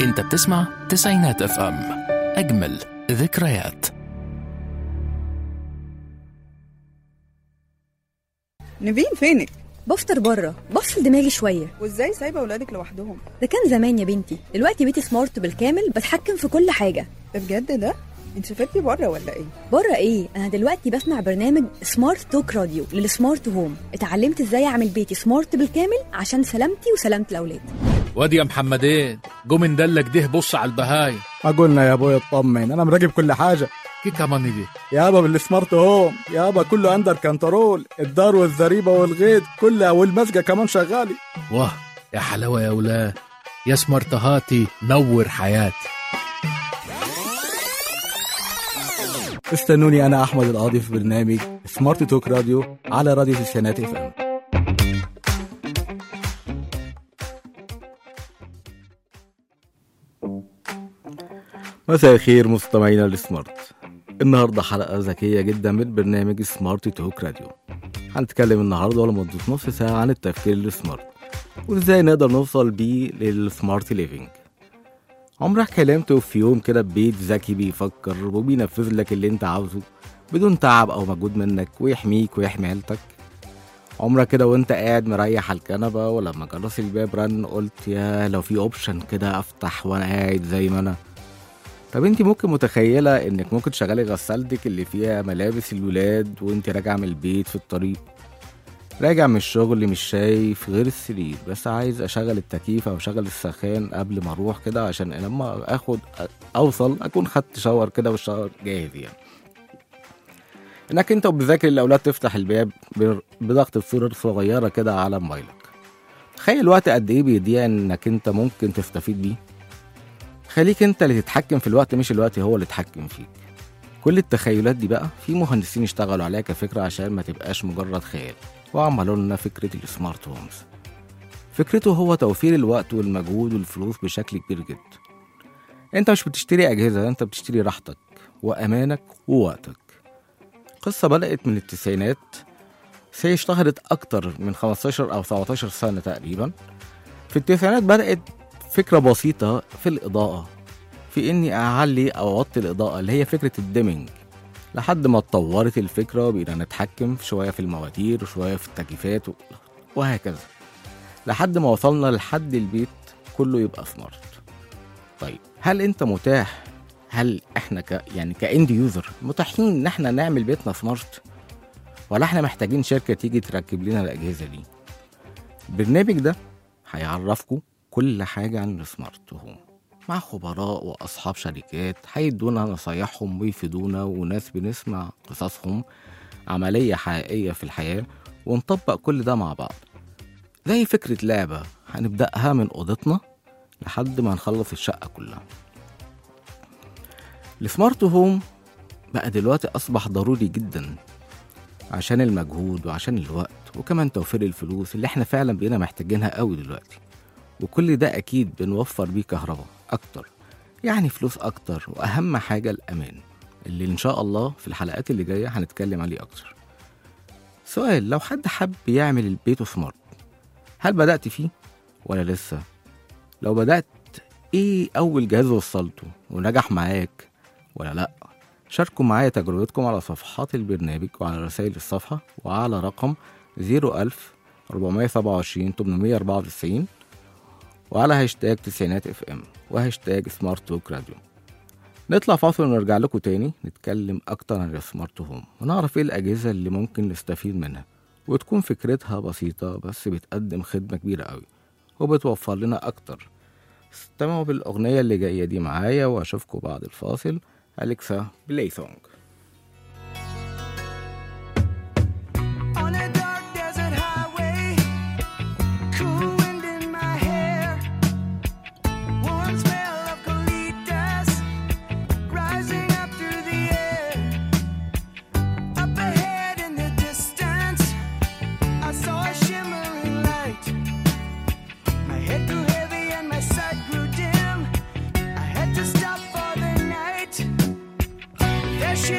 انت بتسمع تسعينات اف ام اجمل ذكريات نيفين فينك بفطر بره بفصل دماغي شويه وازاي سايبه اولادك لوحدهم ده كان زمان يا بنتي دلوقتي بيتي سمارت بالكامل بتحكم في كل حاجه ده بجد ده انت سافرتي بره ولا ايه بره ايه انا دلوقتي بسمع برنامج سمارت توك راديو للسمارت هوم اتعلمت ازاي اعمل بيتي سمارت بالكامل عشان سلامتي وسلامه الاولاد وادي يا محمدين جو من دلك ده بص على البهاي ما قلنا يا ابوي اطمن انا مراقب كل حاجه كي كمان دي يابا بالسمارت هوم يابا كله اندر كنترول الدار والزريبه والغيط كلها والمسجه كمان شغالي واه يا حلاوه يا ولاد يا سمرتهاتي نور حياتي استنوني انا احمد القاضي في برنامج سمارت توك راديو على راديو تسعينات اف ام مساء الخير مستمعينا السمارت النهارده حلقه ذكيه جدا من برنامج سمارت توك راديو هنتكلم النهارده لمده نص ساعه عن التفكير السمارت وازاي نقدر نوصل بيه للسمارت ليفينج عمرك حلمت في يوم كده ببيت ذكي بيفكر وبينفذ لك اللي انت عاوزه بدون تعب او مجهود منك ويحميك ويحمي عيلتك عمرك كده وانت قاعد مريح على الكنبه ولما جرس الباب رن قلت يا لو في اوبشن كده افتح وانا قاعد زي ما انا طب انت ممكن متخيله انك ممكن تشغلي غسالتك اللي فيها ملابس الولاد وانت راجعه من البيت في الطريق راجع من الشغل مش شايف غير السرير بس عايز اشغل التكييف او اشغل السخان قبل ما اروح كده عشان لما اخد اوصل اكون خدت شاور كده والشاور جاهز يعني انك انت وبذاكر الاولاد تفتح الباب بر- بضغط الزر صغيره كده على موبايلك تخيل الوقت قد ايه بيضيع انك انت ممكن تستفيد بيه خليك انت اللي تتحكم في الوقت مش الوقت هو اللي يتحكم فيك كل التخيلات دي بقى في مهندسين اشتغلوا عليها كفكره عشان ما تبقاش مجرد خيال وعملوا لنا فكره السمارت هومز فكرته هو توفير الوقت والمجهود والفلوس بشكل كبير جدا انت مش بتشتري اجهزه انت بتشتري راحتك وامانك ووقتك قصة بدأت من التسعينات هي اشتهرت أكتر من 15 أو 17 سنة تقريبا في التسعينات بدأت فكرة بسيطة في الإضاءة في إني أعلي أو أوطي الإضاءة اللي هي فكرة الديمينج لحد ما اتطورت الفكرة وبقينا نتحكم شوية في المواتير وشوية في التكييفات و- وهكذا لحد ما وصلنا لحد البيت كله يبقى سمارت طيب هل انت متاح هل احنا ك يعني كاند يوزر متاحين ان احنا نعمل بيتنا سمارت ولا احنا محتاجين شركه تيجي تركب لنا الاجهزه دي البرنامج ده هيعرفكم كل حاجه عن السمارت هوم مع خبراء واصحاب شركات هيدونا نصايحهم ويفيدونا وناس بنسمع قصصهم عمليه حقيقيه في الحياه ونطبق كل ده مع بعض زي فكره لعبه هنبداها من اوضتنا لحد ما نخلص الشقه كلها السمارت هوم بقى دلوقتي أصبح ضروري جدا عشان المجهود وعشان الوقت وكمان توفير الفلوس اللي احنا فعلا بقينا محتاجينها قوي دلوقتي وكل ده أكيد بنوفر بيه كهرباء أكتر يعني فلوس أكتر وأهم حاجة الأمان اللي إن شاء الله في الحلقات اللي جاية هنتكلم عليه أكتر سؤال لو حد حب يعمل البيت سمارت هل بدأت فيه ولا لسه لو بدأت ايه أول جهاز وصلته ونجح معاك ولا لأ شاركوا معايا تجربتكم على صفحات البرنامج وعلى رسائل الصفحة وعلى رقم 01000 427 894 وعلى هاشتاج تسعينات اف ام وهاشتاج سمارت توك راديو نطلع فاصل ونرجع لكم تاني نتكلم أكتر عن السمارت هوم ونعرف ايه الأجهزة اللي ممكن نستفيد منها وتكون فكرتها بسيطة بس بتقدم خدمة كبيرة قوي وبتوفر لنا أكتر استمعوا بالأغنية اللي جاية دي معايا وأشوفكم بعد الفاصل أليكسا بلاي سونج On a dark desert highway, cool wind in my hair, warm smell of colitas rising up through the air. Up ahead in the distance, I saw a shimmering light. My head grew heavy and my sight grew dim. I had to stop for the night. There she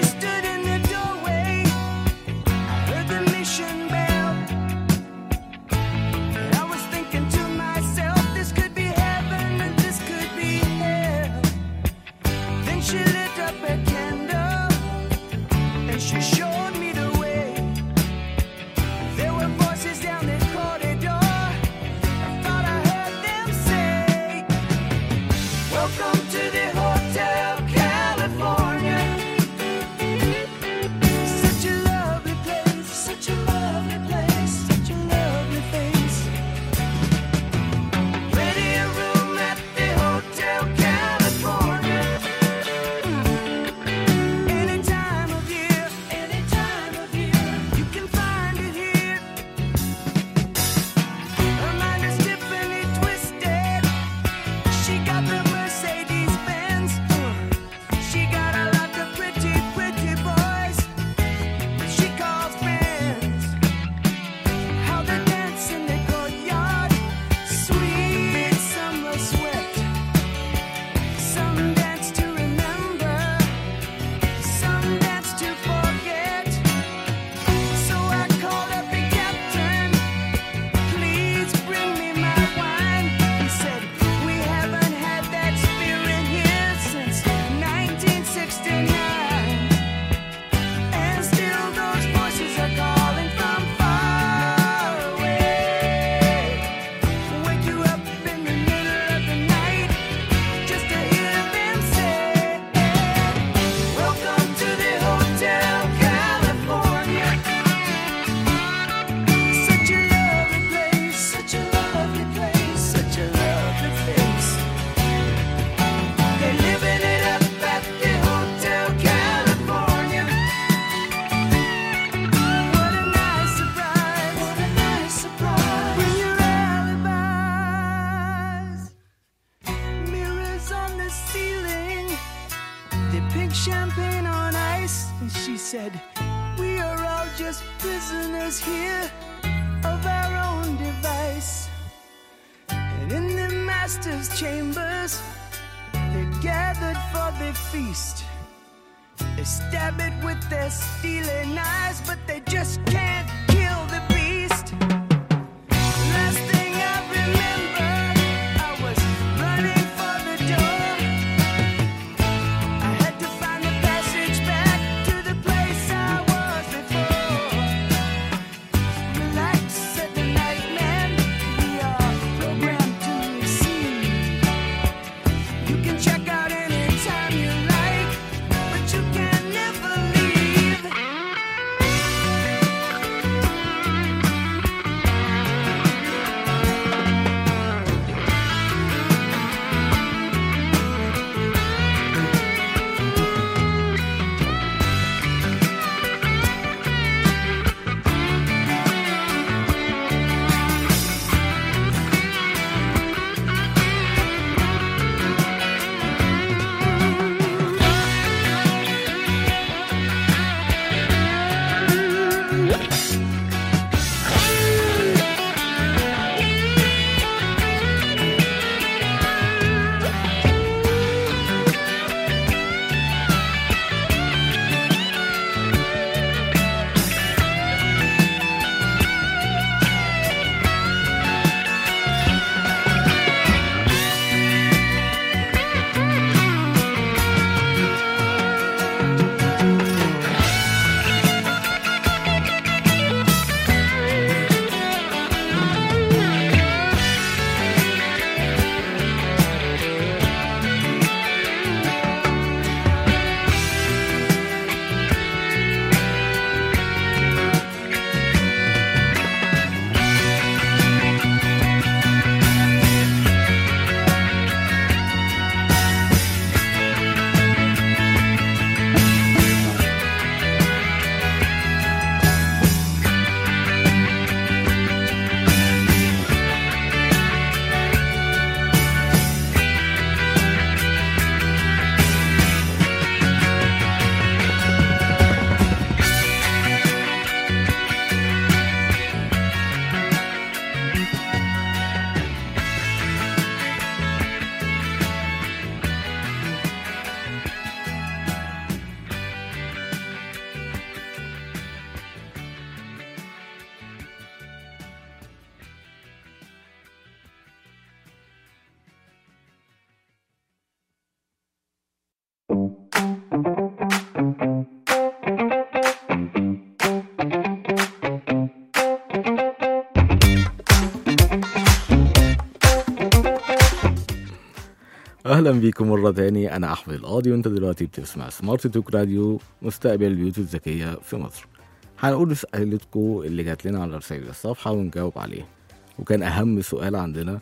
master's chambers. They're gathered for the feast. They stab it with their stealing eyes, but they just can't kill the beast. Last thing I remember, I was running for the door. I had to find a passage back to the place I was before. Relax, said the nightman. We are programmed to receive. You can check out anytime you like, but you can never leave. اهلا بيكم مره تاني انا احمد القاضي وانت دلوقتي بتسمع سمارت توك راديو مستقبل البيوت الذكيه في مصر هنقول اسئلتكم اللي جات لنا على رسائل الصفحه ونجاوب عليها وكان اهم سؤال عندنا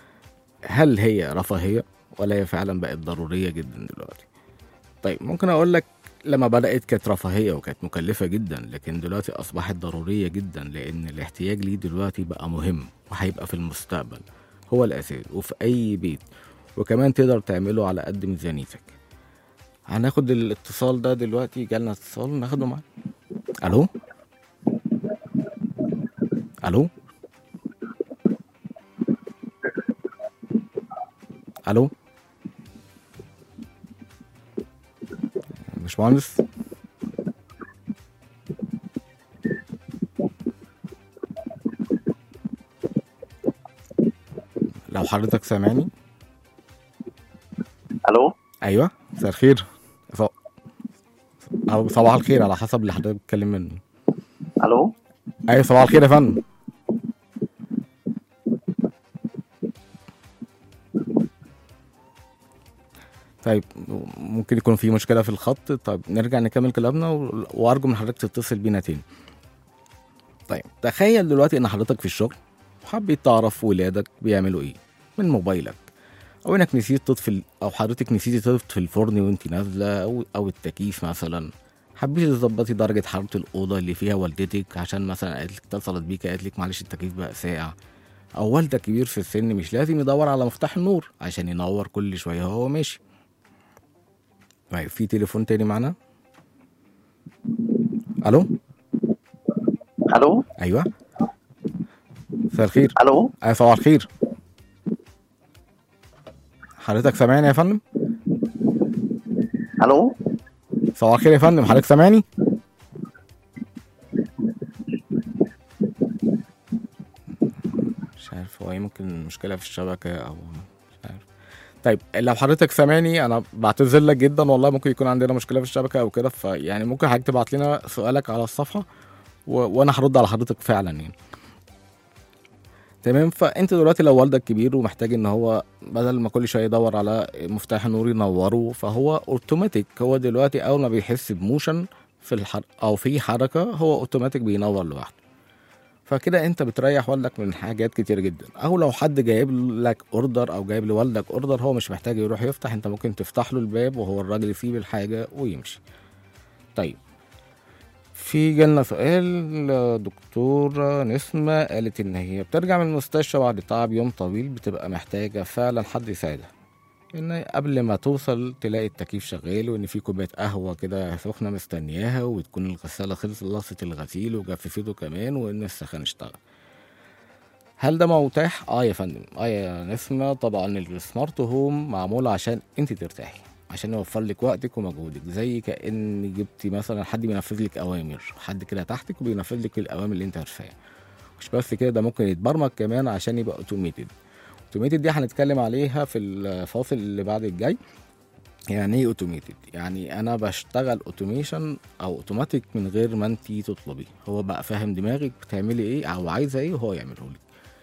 هل هي رفاهيه ولا هي فعلا بقت ضروريه جدا دلوقتي طيب ممكن اقول لك لما بدات كانت رفاهيه وكانت مكلفه جدا لكن دلوقتي اصبحت ضروريه جدا لان الاحتياج ليه دلوقتي بقى مهم وهيبقى في المستقبل هو الاساس وفي اي بيت وكمان تقدر تعمله على قد ميزانيتك هناخد الاتصال ده دلوقتي جالنا اتصال ناخده معانا الو الو الو باشمهندس لو حضرتك سامعني الو ايوه مساء الخير ص- او صباح الخير على حسب اللي حضرتك بتتكلم منه الو ايوه صباح الخير يا فندم طيب ممكن يكون في مشكله في الخط طيب نرجع نكمل كلامنا و- وارجو من حضرتك تتصل بينا تاني طيب تخيل دلوقتي ان حضرتك في الشغل وحبيت تعرف ولادك بيعملوا ايه من موبايلك او انك نسيت تطفي ال- او حضرتك نسيتي تطفي الفرن وانت نازله او او التكييف مثلا حبيتي تظبطي درجه حراره الاوضه اللي فيها والدتك عشان مثلا قالت لك اتصلت بيك قالت لك معلش التكييف بقى ساقع او والدك كبير في السن مش لازم يدور على مفتاح النور عشان ينور كل شويه وهو ماشي طيب في تليفون تاني معانا الو الو ايوه مساء الخير الو ايوه صباح الخير حضرتك سامعني يا فندم الو صباح الخير يا فندم حضرتك سامعني مش عارف هو ايه ممكن مشكله في الشبكه او مش عارف طيب لو حضرتك سامعني انا بعتذر لك جدا والله ممكن يكون عندنا مشكله في الشبكه او كده فيعني ممكن حضرتك تبعت لنا سؤالك على الصفحه و... وانا هرد على حضرتك فعلا يعني تمام فانت دلوقتي لو والدك كبير ومحتاج ان هو بدل ما كل شويه يدور على مفتاح النور ينوره فهو اوتوماتيك هو دلوقتي اول ما بيحس بموشن في الحر او في حركه هو اوتوماتيك بينور لوحده فكده انت بتريح والدك من حاجات كتير جدا او لو حد جايب لك اوردر او جايب لوالدك اوردر هو مش محتاج يروح يفتح انت ممكن تفتح له الباب وهو الراجل يسيب الحاجه ويمشي طيب في جالنا سؤال دكتورة نسمة قالت إن هي بترجع من المستشفى بعد تعب يوم طويل بتبقى محتاجة فعلا حد يساعدها إن قبل ما توصل تلاقي التكييف شغال وإن في كوباية قهوة كده سخنة مستنياها وتكون الغسالة خلصت خلصت الغسيل وجففته كمان وإن السخان اشتغل هل ده متاح؟ اه يا فندم اه يا نسمة طبعا السمارت هوم معمول عشان انت ترتاحي عشان يوفر لك وقتك ومجهودك زي كأن جبتي مثلا حد بينفذ لك أوامر حد كده تحتك وبينفذ لك الأوامر اللي انت عارفاها مش بس كده ده ممكن يتبرمج كمان عشان يبقى اوتوميتد اوتوميتد دي هنتكلم عليها في الفاصل اللي بعد الجاي يعني ايه اوتوميتد يعني انا بشتغل اوتوميشن او اوتوماتيك من غير ما انت تطلبي هو بقى فاهم دماغك بتعملي ايه او عايزه ايه وهو يعمله لك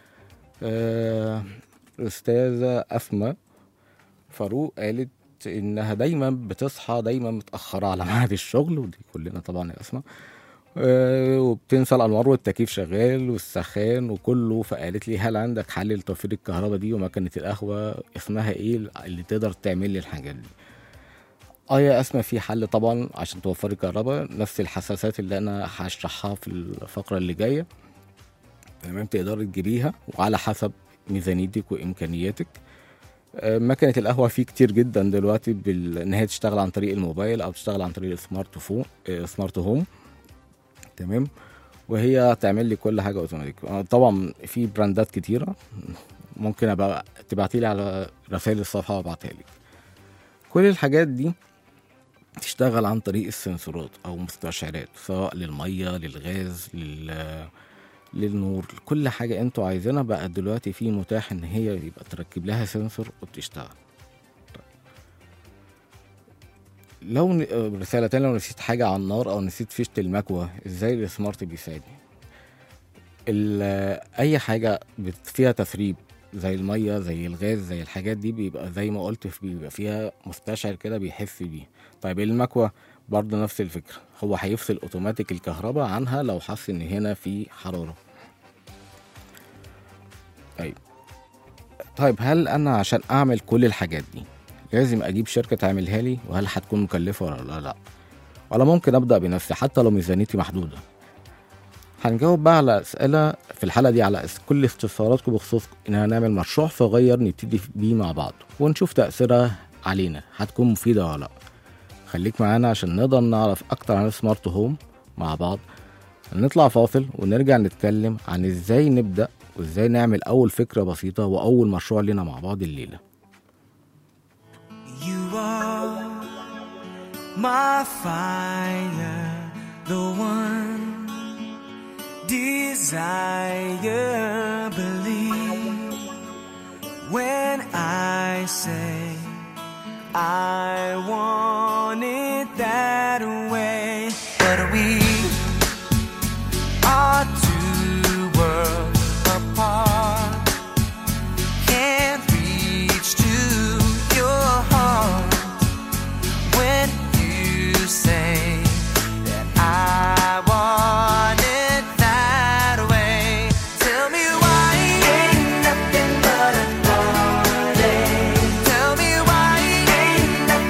آه الاستاذه اسماء فاروق قالت انها دايما بتصحى دايما متاخره على ميعاد الشغل ودي كلنا طبعا يا اسماء آه، وبتنسى الانوار والتكييف شغال والسخان وكله فقالت لي هل عندك حل لتوفير الكهرباء دي ومكنه القهوه اسمها ايه اللي تقدر تعمل لي الحاجات دي اه يا اسماء في حل طبعا عشان توفري الكهرباء نفس الحساسات اللي انا هشرحها في الفقره اللي جايه تمام تقدري تجيبيها وعلى حسب ميزانيتك وامكانياتك آه، مكنة القهوة في كتير جدا دلوقتي بال... ان هي تشتغل عن طريق الموبايل او تشتغل عن طريق السمارت فون آه، سمارت هوم تمام وهي تعمل لي كل حاجة اوتوماتيك آه، طبعا في براندات كتيرة ممكن ابقى تبعتي لي على رسائل الصفحة وابعتها لك كل الحاجات دي تشتغل عن طريق السنسورات او مستشعرات سواء للمية للغاز لل للنور كل حاجة انتوا عايزينها بقى دلوقتي في متاح ان هي يبقى تركب لها سنسور وبتشتغل طيب. لو ن... آه، رسالة تانية لو نسيت حاجة على النار او نسيت فيشة المكوى ازاي السمارت بيساعدني ال... آه، اي حاجة بت- فيها تسريب زي المية زي الغاز زي الحاجات دي بيبقى زي ما قلت بيبقى فيها مستشعر كده بيحس بيه طيب المكوى برضه نفس الفكرة هو هيفصل اوتوماتيك الكهرباء عنها لو حس ان هنا في حرارة طيب طيب هل انا عشان اعمل كل الحاجات دي لازم اجيب شركة تعملها لي وهل هتكون مكلفة ولا لا لا ولا ممكن ابدا بنفسي حتى لو ميزانيتي محدودة هنجاوب بقى على اسئلة في الحلقة دي على اس- كل استفساراتكم بخصوص ان هنعمل مشروع صغير نبتدي بيه مع بعض ونشوف تأثيرها علينا هتكون مفيدة ولا لا خليك معانا عشان نقدر نعرف اكتر عن السمارت هوم مع بعض نطلع فاصل ونرجع نتكلم عن ازاي نبدأ وازاي نعمل اول فكرة بسيطة واول مشروع لنا مع بعض الليلة You are my fire, the one desire. Believe when I say I want it that way. But we are two worlds apart can't reach to your heart when you say that I want it that way. Tell me why ain't nothing but a party. Tell me why ain't nothing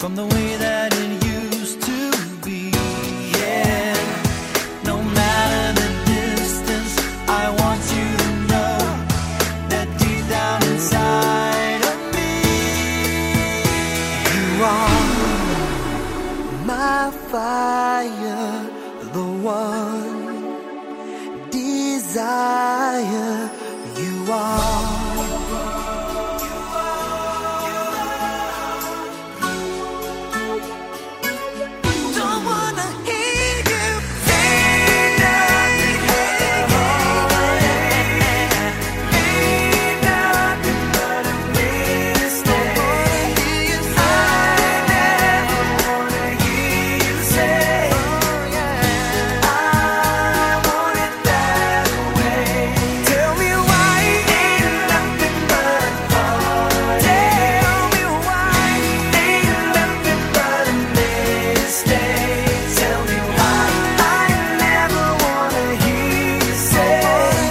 from the way that it used to be. Yeah, no matter the distance, I want you to know that deep down inside of me, you are my fire, the one desire you are. Don't wanna hear you say nothing. Ain't nothing but a mistake. I never wanna hear you say, I want it that way. Tell me why ain't nothing but heartache. Tell me why ain't nothing but a mistake. Tell me why I never wanna hear you say,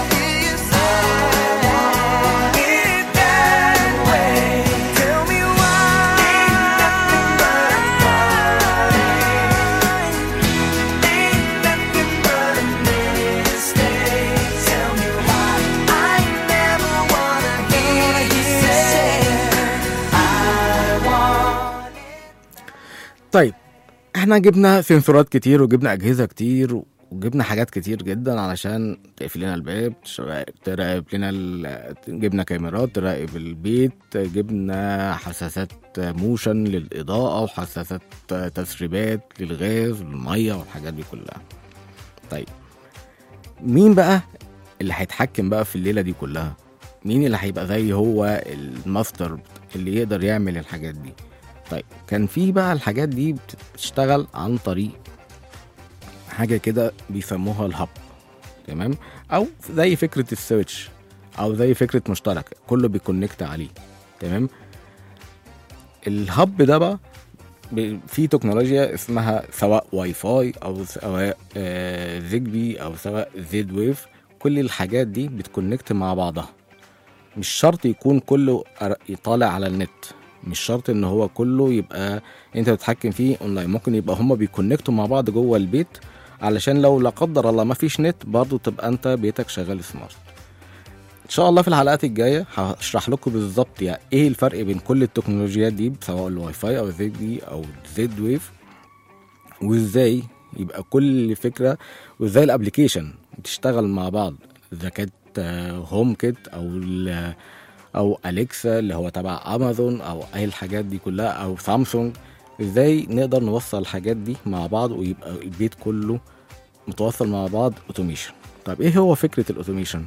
I want it that way. Tell me why ain't nothing but heartache. Ain't nothing but a mistake. Tell me why I never wanna hear you say I want. طيب احنا جبنا سنسورات كتير وجبنا اجهزه كتير وجبنا حاجات كتير جدا علشان تقفل لنا الباب تشغل- تراقب لنا ال- جبنا كاميرات تراقب البيت جبنا حساسات موشن للاضاءه وحساسات تسريبات للغاز والميه والحاجات دي كلها طيب مين بقى اللي هيتحكم بقى في الليله دي كلها مين اللي هيبقى زي هو الماستر اللي يقدر يعمل الحاجات دي طيب كان في بقى الحاجات دي بتشتغل عن طريق حاجه كده بيسموها الهب تمام او زي فكره السويتش او زي فكره مشترك كله بيكونكت عليه تمام الهب ده بقى ب- في تكنولوجيا اسمها سواء واي فاي او سواء آه زيجبي او سواء زد ويف كل الحاجات دي بتكونكت مع بعضها مش شرط يكون كله أر- يطالع على النت مش شرط ان هو كله يبقى انت بتتحكم فيه اونلاين ممكن يبقى هما بيكونكتوا مع بعض جوه البيت علشان لو لا قدر الله ما فيش نت برضه تبقى انت بيتك شغال سمارت ان شاء الله في الحلقات الجايه هشرح لكم بالظبط يعني ايه الفرق بين كل التكنولوجيات دي سواء الواي فاي او زد دي او زد ويف وازاي يبقى كل فكره وازاي الابلكيشن بتشتغل مع بعض اذا كانت آه، هوم كيت او ال- او اليكسا اللي هو تبع امازون او اي الحاجات دي كلها او سامسونج ازاي نقدر نوصل الحاجات دي مع بعض ويبقى البيت كله متوصل مع بعض اوتوميشن طب ايه هو فكره الاوتوميشن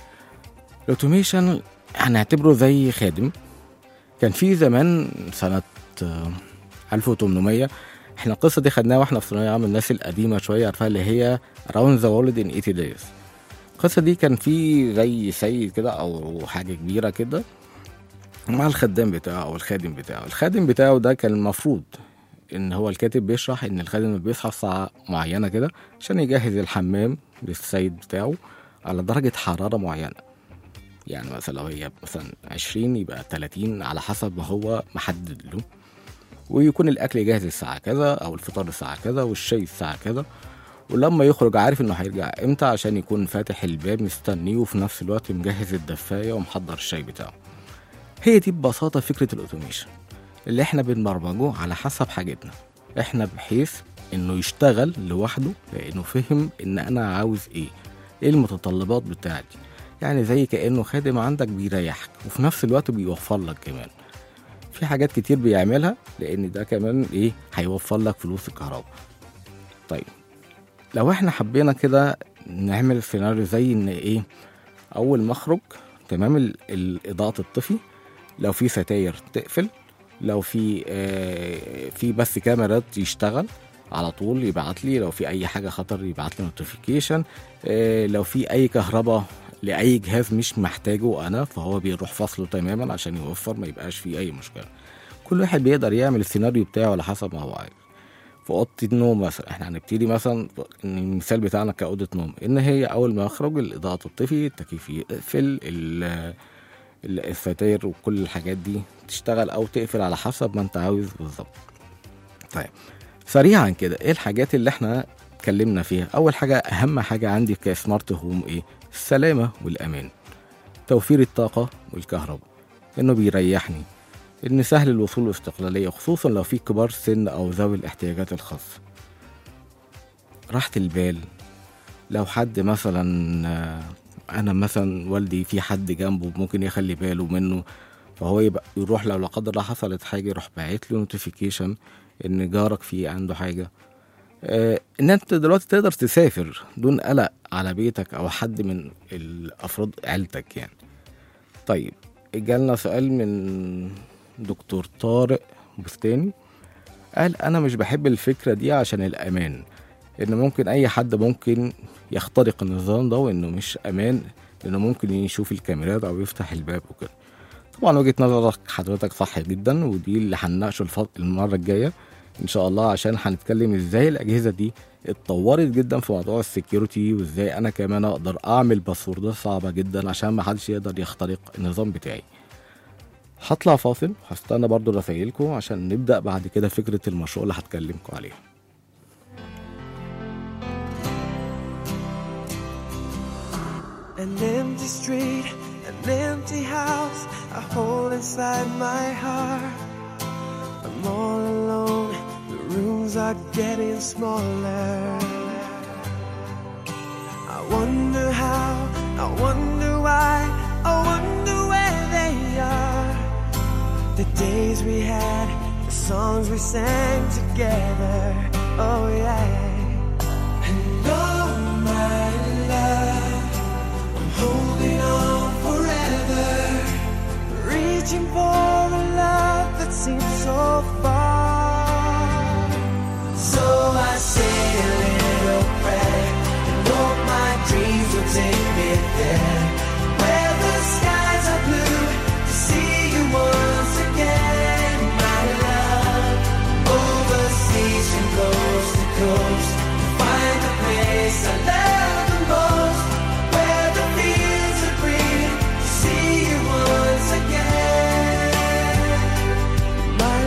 الاوتوميشن هنعتبره زي خادم كان في زمان سنه آه، 1800 احنا القصه دي خدناها واحنا في ثانويه عامه الناس القديمه شويه عارفاها اللي هي راوند ذا وورلد ان 80 دايز القصه دي كان في زي سيد كده او حاجه كبيره كده مع الخدام بتاعه او الخادم بتاعه الخادم بتاعه ده كان المفروض ان هو الكاتب بيشرح ان الخادم بيصحى الساعه معينه كده عشان يجهز الحمام للسيد بتاعه على درجه حراره معينه يعني مثلا لو هي مثلا 20 يبقى 30 على حسب ما هو محدد له ويكون الاكل جاهز الساعه كذا او الفطار الساعه كذا والشاي الساعه كذا ولما يخرج عارف انه هيرجع امتى عشان يكون فاتح الباب مستنيه وفي نفس الوقت مجهز الدفايه ومحضر الشاي بتاعه هي دي ببساطه فكره الاوتوميشن اللي احنا بنبرمجه على حسب حاجتنا احنا بحيث انه يشتغل لوحده لانه فهم ان انا عاوز ايه ايه المتطلبات بتاعتي يعني زي كانه خادم عندك بيريحك وفي نفس الوقت بيوفر لك كمان في حاجات كتير بيعملها لان ده كمان ايه هيوفر لك فلوس الكهرباء طيب لو احنا حبينا كده نعمل سيناريو زي ان ايه اول ما اخرج تمام ال- الاضاءه تطفي لو في ستاير تقفل لو في آه في بس كاميرات يشتغل على طول يبعت لي لو في اي حاجه خطر يبعت لي نوتيفيكيشن آه لو في اي كهرباء لاي جهاز مش محتاجه انا فهو بيروح فصله تماما عشان يوفر ما يبقاش فيه اي مشكله كل واحد بيقدر يعمل السيناريو بتاعه على حسب ما هو عايز في اوضه النوم مثلا احنا هنبتدي مثلا إن المثال بتاعنا كاوضه نوم ان هي اول ما اخرج الاضاءه تطفي التكييف يقفل ال- ال- الستاير وكل الحاجات دي تشتغل او تقفل على حسب ما انت عاوز بالظبط طيب سريعا كده ايه الحاجات اللي احنا اتكلمنا فيها اول حاجه اهم حاجه عندي كسمارت هوم ايه السلامه والامان توفير الطاقه والكهرباء انه بيريحني ان سهل الوصول والاستقلاليه خصوصا لو في كبار سن او ذوي الاحتياجات الخاصه راحه البال لو حد مثلا آه، انا مثلا والدي في حد جنبه ممكن يخلي باله منه فهو يبقى يروح لو لا قدر الله حصلت حاجه يروح باعت له نوتيفيكيشن ان جارك في عنده حاجه آه، ان انت دلوقتي تقدر تسافر دون قلق على بيتك او حد من الافراد عيلتك يعني طيب جالنا سؤال من دكتور طارق بستاني قال انا مش بحب الفكره دي عشان الامان ان ممكن اي حد ممكن يخترق النظام ده وانه مش امان لانه ممكن يشوف الكاميرات او يفتح الباب وكده طبعا وجهه نظرك حضرتك صح جدا ودي اللي هنناقشه الف- المره الجايه ان شاء الله عشان هنتكلم ازاي الاجهزه دي اتطورت جدا في موضوع السكيورتي وازاي انا كمان اقدر اعمل باسوردات صعبه جدا عشان ما حدش يقدر يخترق النظام بتاعي هطلع فاصل هستنى برضو رسايلكم عشان نبدا بعد كده فكره المشروع اللي هتكلمكم عليها An empty street, an empty house, a hole inside my heart. I'm all alone, the rooms are getting smaller. I wonder how, I wonder why, I wonder where they are. The days we had, the songs we sang together, oh yeah. And oh my love. I'm holding on forever, reaching for a love that seems so far. So I say a little prayer and hope my dreams will take me there, where the skies are blue to see you once again, my love. Overseas from coast to coast, to find the place I love the most. Where the fields are green, to see you once again, my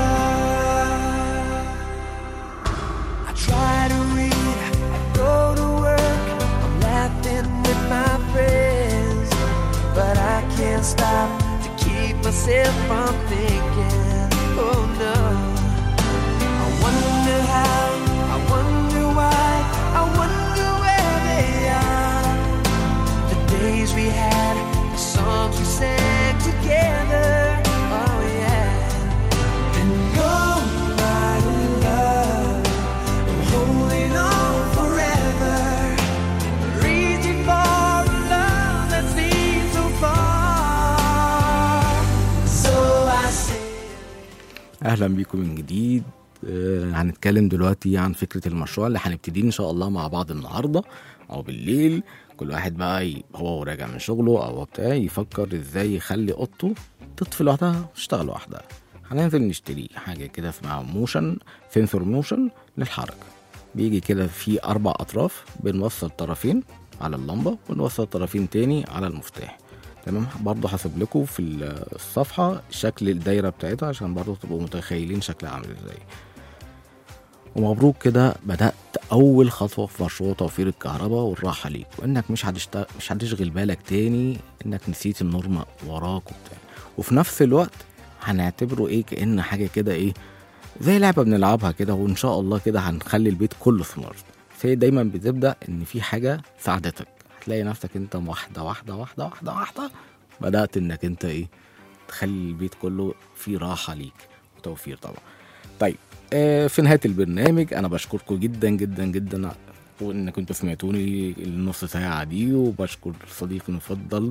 love. I try to read, I go to work, I'm laughing with my friends, but I can't stop to keep myself from thinking. Oh no. I wonder how, I wonder why, I wonder where they are. The days we had, the songs we sang together. Oh yeah. And oh my love, I'm holding on forever, reaching for a love that seems so far. So I say. اهلا بيكم من جديد آه، هنتكلم دلوقتي عن فكره المشروع اللي هنبتدي ان شاء الله مع بعض النهارده او بالليل كل واحد بقى ي- هو راجع من شغله او بتاع يفكر ازاي يخلي اوضته تطفي لوحدها وتشتغل لوحدها هننزل نشتري حاجه كده اسمها موشن سنسور موشن للحركه بيجي كده في اربع اطراف بنوصل طرفين على اللمبه ونوصل طرفين تاني على المفتاح تمام برضه هسيب لكم في الصفحه شكل الدايره بتاعتها عشان برضه تبقوا متخيلين شكلها عامل ازاي ومبروك كده بدأت أول خطوة في مشروع توفير الكهرباء والراحة ليك وإنك مش هتشت... مش هتشغل بالك تاني إنك نسيت النور م- وراك وبتاع وفي نفس الوقت هنعتبره إيه كأن حاجة كده إيه زي لعبة بنلعبها كده وإن شاء الله كده هنخلي البيت كله سمارت فهي دايما بتبدأ إن في حاجة ساعدتك هتلاقي نفسك أنت واحدة واحدة واحدة واحدة واحدة بدأت إنك أنت إيه تخلي البيت كله فيه راحة ليك وتوفير طبعا طيب آه، في نهايه البرنامج انا بشكركم جدا جدا جدا وان كنتوا سمعتوني النص ساعه دي وبشكر صديقي المفضل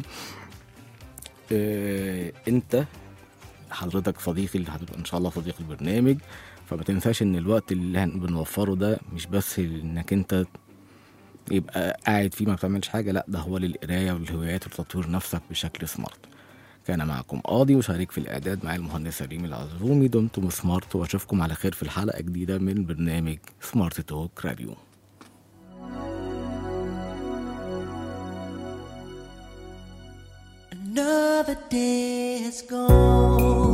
آه، انت حضرتك صديقي اللي هتبقى ان شاء الله صديق البرنامج فما تنساش ان الوقت اللي هن- بنوفره ده مش بس انك انت يبقى قاعد فيه ما بتعملش حاجه لا ده هو للقرايه والهوايات وتطوير نفسك بشكل سمارت كان معكم قاضي وشارك في الإعداد مع المهندس ريم العزومي دمتم سمارت وأشوفكم على خير في حلقة جديدة من برنامج سمارت توك راديو Another day has gone.